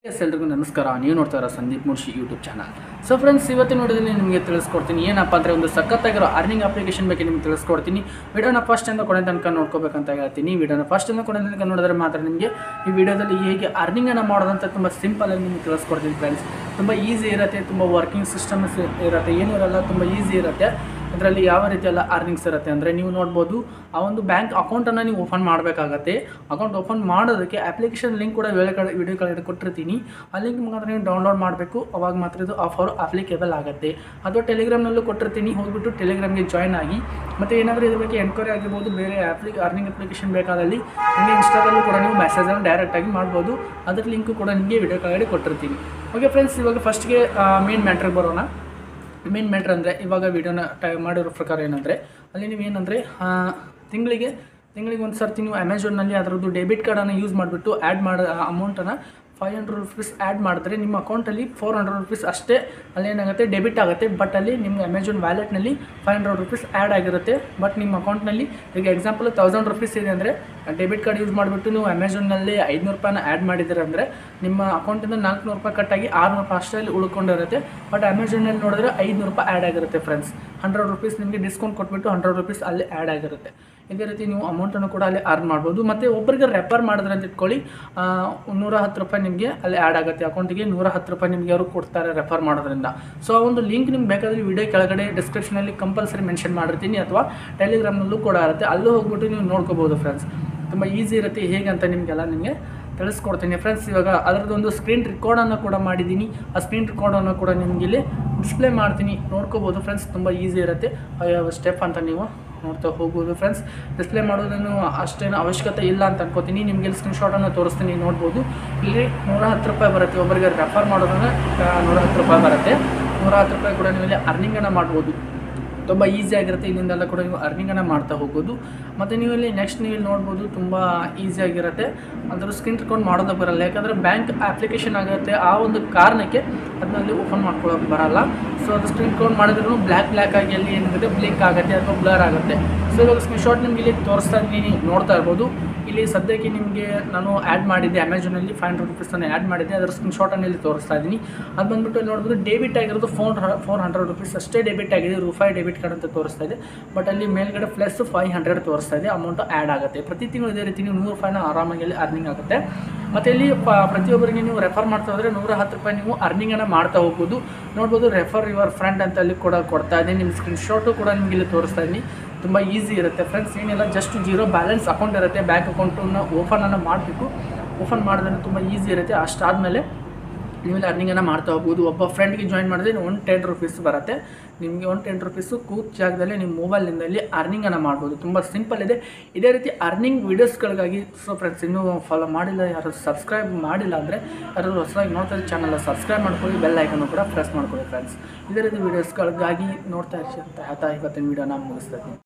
S ಎಲ್ರಿಗೂ ನಮಸ್ಕಾರ ನೀವು ನೋಡ್ತಾ ಇರೋ Sandeep Murshi YouTube channel so friends ಇವತ್ತಿನ ವಿಡಿಯೋದಲ್ಲಿ ನಿಮಗೆ ತಿಳಿಸ್ಕೊಡ್ತೀನಿ ಏನಪ್ಪ ಅಂದರೆ ಒಂದು ಸಖತ್ತಾಗಿರೋ ಅರ್ನಿಂಗ್ ಅಪ್ಲಿಕೇಶನ್ ಬಗ್ಗೆ ನಿಮಗೆ ತಿಳಿಸ್ಕೊಡ್ತೀನಿ ವಿಡಿಯೋನ ಫಸ್ಟ್ ಇಂದ ಕೊನೆ ತನಕ ನೋಡ್ಕೋಬೇಕಂತ ಹೇಳ್ತೀನಿ ವಿಡಿಯೋನ ಫಸ್ಟ್ ಇಂದ ಕೊನೆ ತನಕ ನೋಡಿದ್ರೆ ಮಾತ್ರ ನಿಮಗೆ ಈ ವಿಡಿಯೋದಲ್ಲಿ ಹೇಗೆ ಅರ್ನಿಂಗನ್ನು ಮಾಡೋದಂತ ತುಂಬ ಸಿಂಪಲಾಗಿ ನಿಮಗೆ ತಿಳಿಸ್ಕೊಡ್ತೀನಿ ಫ್ರೆಂಡ್ಸ್ ತುಂಬ ಈಸಿ ಇರುತ್ತೆ ತುಂಬ ವರ್ಕಿಂಗ್ ಸಿಸ್ಟಮ್ಸ್ ಇರುತ್ತೆ ಏನೂ ಇರಲ್ಲ ತುಂಬ ಈಸಿ ಇರುತ್ತೆ ಅದರಲ್ಲಿ ಯಾವ ರೀತಿ ಎಲ್ಲ ಅರ್ನಿಂಗ್ಸ್ ಇರುತ್ತೆ ಅಂದರೆ ನೀವು ನೋಡ್ಬೋದು ಆ ಒಂದು ಬ್ಯಾಂಕ್ ಅಕೌಂಟನ್ನು ನೀವು ಓಪನ್ ಮಾಡಬೇಕಾಗತ್ತೆ ಅಕೌಂಟ್ ಓಪನ್ ಮಾಡೋದಕ್ಕೆ ಅಪ್ಲಿಕೇಶನ್ ಲಿಂಕ್ ಕೂಡ ವೇಳೆ ಕಡೆ ವಿಡಿಯೋ ಕೆಳಗಡೆ ಕೊಟ್ಟಿರ್ತೀನಿ ಆ ಲಿಂಕ್ ಮುಖಾಂತರ ನೀವು ಡೌನ್ಲೋಡ್ ಮಾಡಬೇಕು ಅವಾಗ ಮಾತ್ರ ಇದು ಆಫರ್ ಅಪ್ಲಿಕೇಬಲ್ ಆಗುತ್ತೆ ಅಥವಾ ಟೆಲಿಗ್ರಾಮ್ನಲ್ಲೂ ಕೊಟ್ಟಿರ್ತೀನಿ ಹೋಗ್ಬಿಟ್ಟು ಟೆಲಿಗ್ರಾಮ್ಗೆ ಜಾಯ್ನ್ ಆಗಿ ಮತ್ತು ಏನಾದರೂ ಇದ್ರ ಬಗ್ಗೆ ಎನ್ಕ್ವೈರಿ ಆಗಿರ್ಬೋದು ಬೇರೆ ಅಪ್ಲಿ ಅರ್ನಿಂಗ್ ಅಪ್ಲಿಕೇಶನ್ ಬೇಕಾದಲ್ಲಿ ನಿಮಗೆ ಇನ್ಸ್ಟಾದಲ್ಲೂ ಕೂಡ ನೀವು ಮೆಸೇಜನ್ನು ಡೈರೆಕ್ಟಾಗಿ ಮಾಡ್ಬೋದು ಅದ್ರ ಲಿಂಕು ಕೂಡ ನಿಮಗೆ ವಿಡಿಯೋ ಕೆಳಗಡೆ ಕೊಟ್ಟಿರ್ತೀನಿ ಓಕೆ ಫ್ರೆಂಡ್ಸ್ ಇವಾಗ ಫಸ್ಟ್ಗೆ ಮೇನ್ ಮ್ಯಾಟ್ರಿಗೆ ಬರೋಣ ಮೇನ್ ಮ್ಯಾಟ್ರ್ ಅಂದರೆ ಇವಾಗ ವೀಡಿಯೋನ ಟೈ ಮಾಡಿರೋ ಪ್ರಕಾರ ಏನಂದರೆ ಅಲ್ಲಿ ನೀವು ಏನಂದರೆ ತಿಂಗಳಿಗೆ ತಿಂಗಳಿಗೆ ಒಂದು ಸರ್ತಿ ನೀವು ಅಮೆಝಾನಲ್ಲಿ ಅದರದ್ದು ಡೆಬಿಟ್ ಕಾರ್ಡನ್ನು ಯೂಸ್ ಮಾಡಿಬಿಟ್ಟು ಆ್ಯಡ್ ಮಾಡೋ ಅಮೌಂಟನ್ನು ಫೈವ್ ಹಂಡ್ರೆಡ್ ರುಪೀಸ್ ಆ್ಯಡ್ ಮಾಡಿದ್ರೆ ನಿಮ್ಮ ಅಕೌಂಟಲ್ಲಿ ಫೋರ್ ಹಂಡ್ರೆಡ್ ರುಪೀಸ್ ಅಷ್ಟೇ ಅಲ್ಲೇನಾಗುತ್ತೆ ಡೆಬಿಟ್ ಆಗುತ್ತೆ ಬಟ್ ಅಲ್ಲಿ ನಿಮ್ಗೆ ಅಮೆಝಾನ್ ವ್ಯಾಲೆಟ್ನಲ್ಲಿ ಫೈವ್ ಹಂಡ್ರೆಡ್ ರುಪೀಸ್ ಆ್ಯಡ್ ಆಗಿರುತ್ತೆ ಬಟ್ ನಿಮ್ಮ ಅಕೌಂಟ್ನಲ್ಲಿ ಈಗ ಎಕ್ಸಾಂಪಲ್ ತೌಸಂಡ್ ರುಪೀಸ್ ಇದೆ ಅಂದರೆ ಡೆಬಿಟ್ ಕಾರ್ಡ್ ಯೂಸ್ ಮಾಡಿಬಿಟ್ಟು ನೀವು ಅಮೆಝಾನ್ನಲ್ಲಿ ಐದುನೂರು ರೂಪಾಯಿನ ಆ್ಯಡ್ ಮಾಡಿದ್ದೀರ ಅಂದರೆ ನಿಮ್ಮ ಅಕೌಂಟಿಂದ ನಾಲ್ಕುನೂರು ರೂಪಾಯಿ ಕಟ್ಟಾಗಿ ಆರುನೂರು ರೂಪಾಯಿ ಅಷ್ಟರಲ್ಲಿ ಉಳ್ಕೊಂಡಿರುತ್ತೆ ಬಟ್ ಅಮೆಝಾನಲ್ಲಿ ನೋಡಿದ್ರೆ ಐದುನೂರು ರೂಪಾಯಿ ಆ್ಯಡ್ ಆಗಿರುತ್ತೆ ಫ್ರೆಂಡ್ಸ್ ಹಂಡ್ರೆಡ್ ರುಪೀಸ್ ನಿಮಗೆ ಡಿಸ್ಕೌಂಟ್ ಕೊಟ್ಬಿಟ್ಟು ಹಂಡ್ರೆಡ್ ರುಪೀಸ್ ಅಲ್ಲಿ ಆ್ಯಡ್ ಆಗಿರುತ್ತೆ ಇದೇ ರೀತಿ ನೀವು ಅಮೌಂಟನ್ನು ಕೂಡ ಅಲ್ಲಿ ಅರ್ನ್ ಮಾಡ್ಬೋದು ಮತ್ತು ಒಬ್ಬರಿಗೆ ರೆಫರ್ ಮಾಡಿದ್ರೆ ಅಂತ ಇಟ್ಕೊಳ್ಳಿ ಆ, ನೂರ ಹತ್ತು ರೂಪಾಯಿ ನಿಮಗೆ ಅಲ್ಲಿ ಆ್ಯಡ್ ಆಗುತ್ತೆ ಅಕೌಂಟಿಗೆ ನೂರ ಹತ್ತು ರೂಪಾಯಿ ನಿಮಗೆ ಅವರು ಕೊಡ್ತಾರೆ ರೆಫರ್ ಮಾಡೋದ್ರಿಂದ ಸೊ ಆ ಒಂದು ಲಿಂಕ್ ನಿಮ್ಗೆ ಬೇಕಾದರೆ ವಿಡಿಯೋ ಕೆಳಗಡೆ ಡಿಸ್ಕ್ರಿಪ್ಷನಲ್ಲಿ ಕಂಪಲ್ಸರಿ ಮೆನ್ಷನ್ ಮಾಡಿರ್ತೀನಿ ಅಥವಾ ಟೆಲಿಗ್ರಾಮ್ನಲ್ಲೂ ಕೂಡ ಇರುತ್ತೆ ಅಲ್ಲೂ ಹೋಗ್ಬಿಟ್ಟು ನೀವು ನೋಡ್ಕೋಬೋದು ಫ್ರೆಂಡ್ಸ್ ತುಂಬ ಈಸಿ ಇರುತ್ತೆ ಹೇಗೆ ಅಂತ ನಿಮಗೆಲ್ಲ ನಿಮಗೆ ತಿಳಿಸ್ಕೊಡ್ತೀನಿ ಫ್ರೆಂಡ್ಸ್ ಇವಾಗ ಅದರದ್ದು ಒಂದು ಸ್ಕ್ರೀನ್ ರೆಕಾರ್ಡನ್ನು ಕೂಡ ಮಾಡಿದ್ದೀನಿ ಆ ಸ್ಕ್ರೀನ್ ರೆಕಾರ್ಡನ್ನು ಕೂಡ ನಿಮಗೆ ಇಲ್ಲಿ ಡಿಸ್ಪ್ಲೇ ಮಾಡ್ತೀನಿ ನೋಡ್ಕೋಬೋದು ಫ್ರೆಂಡ್ಸ್ ತುಂಬ ಈಸಿ ಇರುತ್ತೆ ಯಾವ ಸ್ಟೆಪ್ ಅಂತ ನೀವು ನೋಡ್ತಾ ಹೋಗ್ಬೋದು ಫ್ರೆಂಡ್ಸ್ ಡಿಸ್ಪ್ಲೇ ಮಾಡೋದೇನು ಅಷ್ಟೇನು ಅವಶ್ಯಕತೆ ಇಲ್ಲ ಅಂತ ಅನ್ಕೋತೀನಿ ನಿಮಗೆ ಇಲ್ಲಿ ಸ್ಕ್ರೀನ್ಶಾಟನ್ನು ತೋರಿಸ್ತೀನಿ ನೋಡ್ಬೋದು ಇಲ್ಲಿ ನೂರ ಹತ್ತು ರೂಪಾಯಿ ಬರುತ್ತೆ ಒಬ್ಬರಿಗೆ ರೆಫರ್ ಮಾಡೋದನ್ನ ನೂರ ಹತ್ತು ರೂಪಾಯಿ ಬರುತ್ತೆ ನೂರ ಹತ್ತು ರೂಪಾಯಿ ಕೂಡ ನೀವು ಇಲ್ಲಿ ಅರ್ನಿಂಗನ್ನು ಮಾಡ್ಬೋದು ತುಂಬ ಈಸಿ ಆಗಿರುತ್ತೆ ಇಲ್ಲಿಂದೆಲ್ಲ ಕೂಡ ನೀವು ಅರ್ನಿಂಗನ್ನು ಮಾಡ್ತಾ ಹೋಗ್ಬೋದು ಮತ್ತು ನೀವು ಇಲ್ಲಿ ನೆಕ್ಸ್ಟ್ ನೀವು ಇಲ್ಲಿ ನೋಡ್ಬೋದು ತುಂಬ ಈಸಿಯಾಗಿರುತ್ತೆ ಅದ್ರ ಸ್ಕ್ರೀನ್ ರೆಕಾರ್ಡ್ ಮಾಡೋದಕ್ಕೆ ಬರಲ್ಲ ಯಾಕಂದರೆ ಬ್ಯಾಂಕ್ ಅಪ್ಲಿಕೇಶನ್ ಆಗುತ್ತೆ ಆ ಒಂದು ಕಾರಣಕ್ಕೆ ಅದನ್ನಲ್ಲಿ ಓಪನ್ ಮಾಡ್ಕೊಳ್ಳೋಕೆ ಬರಲ್ಲ ಸೊ ಅದು ಸ್ಕ್ರೀನ್ ರೆಕಾರ್ಡ್ ಮಾಡಿದ್ರು ಬ್ಲ್ಯಾಕ್ ಬ್ಲ್ಯಾಕ್ ಆಗಿ ಅಲ್ಲಿ ಏನಾಗುತ್ತೆ ಬ್ಲಿಂಕ್ ಆಗುತ್ತೆ ಅಥವಾ ಬ್ಲರ್ ಆಗುತ್ತೆ ಸೊ ಇವಾಗ ಸ್ಕ್ರೀನ್ಶಾಟ್ ನಿಮ್ಗೆ ಇಲ್ಲಿ ತೋರಿಸ್ತಾ ಇದ್ದೀನಿ ನೋಡ್ತಾ ಇರ್ಬೋದು ಇಲ್ಲಿ ಸದ್ಯಕ್ಕೆ ನಿಮಗೆ ನಾನು ಆ್ಯಡ್ ಮಾಡಿದ್ದೆ ಅಮೆಝಾನಲ್ಲಿ ಫೈವ್ ಹಂಡ್ರೆಡ್ ರುಪೀಸನ್ನು ಆ್ಯಡ್ ಮಾಡಿದ್ದೆ ಅದರ ಸ್ಕ್ರೀನ್ಶಾಟನ್ನು ಇಲ್ಲಿ ತೋರಿಸ್ತಾ ಇದ್ದೀನಿ ಅದು ಬಂದ್ಬಿಟ್ಟು ಇಲ್ಲಿ ನೋಡ್ಬೋದು ಡೆಬಿಟ್ ಆಗಿರೋದು ಫೋರ್ ಫೋರ್ ಹಂಡ್ರೆಡ್ ರುಪೀಸ್ ಅಷ್ಟೇ ಡೆಬಿಟ್ ಆಗಿದೆ ರೂಪಾಯಿ ಡೆಬಿಟ್ ಕಾರ್ಡ್ ಅಂತ ತೋರಿಸ್ತಾ ಇದೆ ಬಟ್ ಅಲ್ಲಿ ಮೇಲ್ಗಡೆ ಪ್ಲಸ್ ಫೈವ್ ಹಂಡ್ರೆಡ್ ತೋರಿಸ್ತಾ ಇದೆ ಅಮೌಂಟ್ ಆ್ಯಡ್ ಆಗುತ್ತೆ ಪ್ರತಿ ತಿಂಗಳು ಇದೇ ರೀತಿ ನೀವು ನೂರು ರೂಪಾಯಿನ ಆರಾಮಾಗಿ ಅಲ್ಲಿ ಅರ್ನಿಂಗ್ ಆಗುತ್ತೆ ಮತ್ತು ಇಲ್ಲಿ ಪ ಪ್ರತಿಯೊಬ್ಬರಿಗೆ ನೀವು ರೆಫರ್ ಮಾಡ್ತಾ ಹೋದರೆ ನೂರ ಹತ್ತು ರೂಪಾಯಿ ನೀವು ಅರ್ನಿಂಗನ್ನು ಮಾಡ್ತಾ ಹೋಗ್ಬೋದು ನೋಡ್ಬೋದು ರೆಫರ್ ಯುವರ್ ಫ್ರೆಂಡ್ ಅಂತ ಅಲ್ಲಿ ಕೂಡ ಕೊಡ್ತಾ ಇದ್ದೀನಿ ನಿಮ್ಮ ಸ್ಕ್ರೀನ್ಶಾಟು ಕೂಡ ನಿಮಗೆ ಇಲ್ಲಿ ತೋರಿಸ್ತಾ ಇದ್ದೀನಿ ತುಂಬ ಈಸಿ ಇರುತ್ತೆ ಫ್ರೆಂಡ್ಸ್ ಏನಿಲ್ಲ ಜಸ್ಟ್ ಜೀರೋ ಬ್ಯಾಲೆನ್ಸ್ ಅಕೌಂಟ್ ಇರುತ್ತೆ ಬ್ಯಾಂಕ್ ಅಕೌಂಟನ್ನು ಓಪನನ್ನು ಮಾಡಬೇಕು ಓಪನ್ ಮಾಡಿದ್ರೆ ತುಂಬ ಈಸಿ ಇರುತ್ತೆ ಅಷ್ಟಾದಮೇಲೆ ನೀವು ಇಲ್ಲಿ ಅರ್ನಿಂಗನ್ನು ಮಾಡ್ತಾ ಹೋಗ್ಬೋದು ಒಬ್ಬ ಫ್ರೆಂಡ್ಗೆ ಜಾಯಿನ್ ಮಾಡಿದ್ರೆ ಒನ್ ಟೆನ್ ರುಪೀಸ್ ಬರುತ್ತೆ ನಿಮಗೆ ಒನ್ ಟೆನ್ ರುಪೀಸು ಕೂತ್ ಜಾಗದಲ್ಲಿ ನಿಮ್ಮ ಮೊಬೈಲಿಂದ ಇಲ್ಲಿ ಅರ್ನಿಂಗನ್ನು ಮಾಡ್ಬೋದು ತುಂಬ ಸಿಂಪಲ್ ಇದೆ ಇದೇ ರೀತಿ ಅರ್ನಿಂಗ್ ವೀಡಿಯೋಸ್ಗಳಿಗಾಗಿ ಸೊ ಫ್ರೆಂಡ್ಸ್ ಇನ್ನೂ ಫಾಲೋ ಮಾಡಿಲ್ಲ ಯಾರು ಸಬ್ಸ್ಕ್ರೈಬ್ ಮಾಡಿಲ್ಲ ಅಂದರೆ ಯಾರಾದರೂ ಹೊಸದಾಗಿ ನೋಡ್ತಾರೆ ಚಾನಲ್ ಸಬ್ಸ್ಕ್ರೈಬ್ ಮಾಡ್ಕೊಳ್ಳಿ ಬೆಲ್ ಐಕನ್ನು ಕೂಡ ಪ್ರೆಸ್ ಮಾಡ್ಕೊಳ್ಳಿ ಫ್ರೆಂಡ್ಸ್ ಇದೇ ರೀತಿ ವೀಡಿಯೋಸ್ಗಳಿಗಾಗಿ ನೋಡ್ತಾ ಇರ್ತೀವಿ ಅಂತ ಹೇಳ್ತಾ ಇವತ್ತಿನ ವೀಡಿಯೋನ ಮುಗಿಸ್ತಾ ಇದ್ದೀನಿ